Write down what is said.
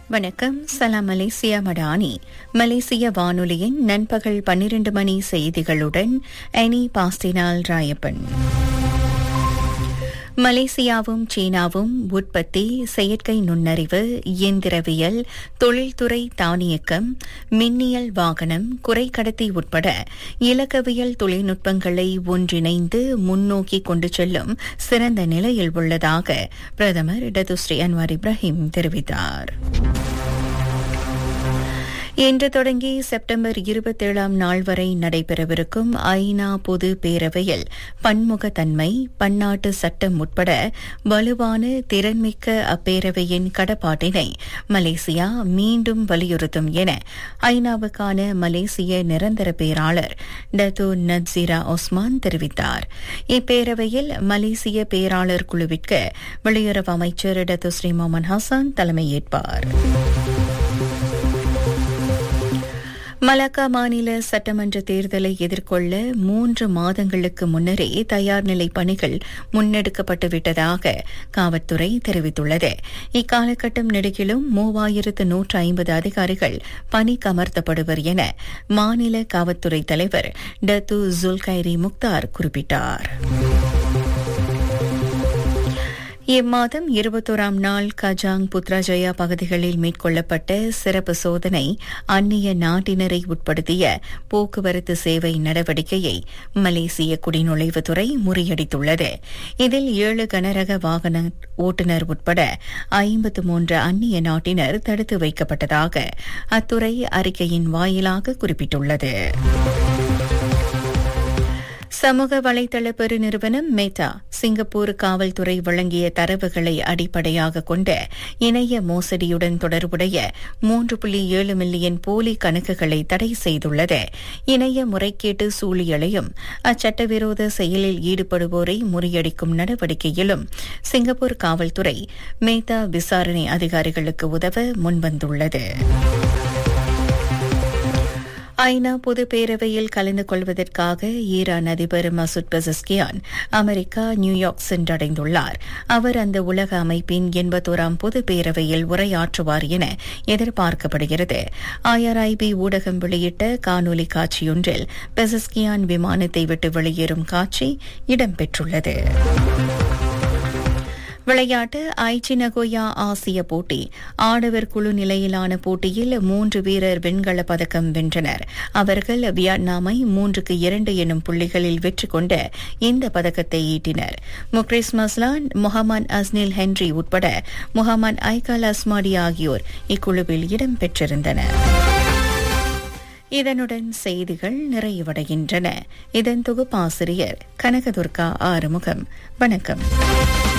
வணக்கம் சலாம் மலேசியா மடானி மலேசிய வானொலியின் நண்பகல் பன்னிரண்டு மணி செய்திகளுடன் அனி பாஸ்டினால் ராயப்பன் மலேசியாவும் சீனாவும் உற்பத்தி செயற்கை நுண்ணறிவு இயந்திரவியல் தொழில்துறை தானியக்கம் மின்னியல் வாகனம் குறைக்கடத்தி உட்பட இலக்கவியல் தொழில்நுட்பங்களை ஒன்றிணைந்து முன்னோக்கி கொண்டு செல்லும் சிறந்த நிலையில் உள்ளதாக பிரதமர் டதுஸ்ரீ அன்வார் இப்ராஹிம் தெரிவித்தார் இன்று தொடங்கி செப்டம்பர் இருபத்தேழாம் நாள் வரை நடைபெறவிருக்கும் ஐநா பொது பேரவையில் பன்முகத்தன்மை பன்னாட்டு சட்டம் உட்பட வலுவான திறன்மிக்க அப்பேரவையின் கடப்பாட்டினை மலேசியா மீண்டும் வலியுறுத்தும் என ஐநாவுக்கான மலேசிய நிரந்தர பேராளர் டத்து நட்சிரா ஒஸ்மான் தெரிவித்தார் இப்பேரவையில் மலேசிய பேராளர் குழுவிற்கு வெளியுறவு அமைச்சர் டத்து ஸ்ரீ மொமன் ஹசான் தலைமையேற்பார் மலாக்கா மாநில சட்டமன்ற தேர்தலை எதிர்கொள்ள மூன்று மாதங்களுக்கு முன்னரே தயார் நிலை பணிகள் முன்னெடுக்கப்பட்டுவிட்டதாக காவல்துறை தெரிவித்துள்ளது இக்காலகட்டம் நெடுகிலும் மூவாயிரத்து நூற்று ஐம்பது அதிகாரிகள் பணிக்கமர்த்தப்படுவர் என மாநில காவல்துறை தலைவர் டத்து ஜுல்கைரி முக்தார் குறிப்பிட்டார் இம்மாதம் இருபத்தோராம் நாள் கஜாங் புத்ராஜயா பகுதிகளில் மேற்கொள்ளப்பட்ட சிறப்பு சோதனை அந்நிய நாட்டினரை உட்படுத்திய போக்குவரத்து சேவை நடவடிக்கையை மலேசிய குடிநுழைவுத்துறை முறியடித்துள்ளது இதில் ஏழு கனரக வாகன ஓட்டுநர் உட்பட ஐம்பத்து மூன்று அந்நிய நாட்டினர் தடுத்து வைக்கப்பட்டதாக அத்துறை அறிக்கையின் வாயிலாக குறிப்பிட்டுள்ளது சமூக வலைதள பெருநிறுவனம் மெட்டா சிங்கப்பூர் காவல்துறை வழங்கிய தரவுகளை அடிப்படையாக கொண்ட இணைய மோசடியுடன் தொடர்புடைய மூன்று புள்ளி ஏழு மில்லியன் போலி கணக்குகளை தடை செய்துள்ளது இணைய முறைகேட்டு சூழியலையும் அச்சட்டவிரோத செயலில் ஈடுபடுவோரை முறியடிக்கும் நடவடிக்கையிலும் சிங்கப்பூர் காவல்துறை மேத்தா விசாரணை அதிகாரிகளுக்கு உதவ முன்வந்துள்ளது ஐநா பொது பேரவையில் கலந்து கொள்வதற்காக ஈரான் அதிபர் மசூத் பெசஸ்கியான் அமெரிக்கா நியூயார்க் சென்றடைந்துள்ளார் அவர் அந்த உலக அமைப்பின் எண்பத்தோராம் பொது பேரவையில் உரையாற்றுவார் என எதிர்பார்க்கப்படுகிறது ஐஆர்ஐபி ஊடகம் வெளியிட்ட காணொலி காட்சியொன்றில் பெசஸ்கியான் விமானத்தை விட்டு வெளியேறும் காட்சி இடம்பெற்றுள்ளது விளையாட்டு ஐச்சி நகோயா ஆசிய போட்டி ஆடவர் குழு நிலையிலான போட்டியில் மூன்று வீரர் வெண்கல பதக்கம் வென்றனர் அவர்கள் வியட்நாமை மூன்றுக்கு இரண்டு எனும் புள்ளிகளில் வெற்றி கொண்ட இந்த பதக்கத்தை ஈட்டினர் Mukhriz Maslan Muhammad Aznil Henry உட்பட முகமது ஐகால் அஸ்மாடி ஆகியோர் இக்குழுவில் இடம்பெற்றிருந்தனர் இதனுடன் செய்திகள் நிறைவடைகின்றன இதன் தொகுப்பாசிரியர் கனகதுர்கா ஆறுமுகம் வணக்கம்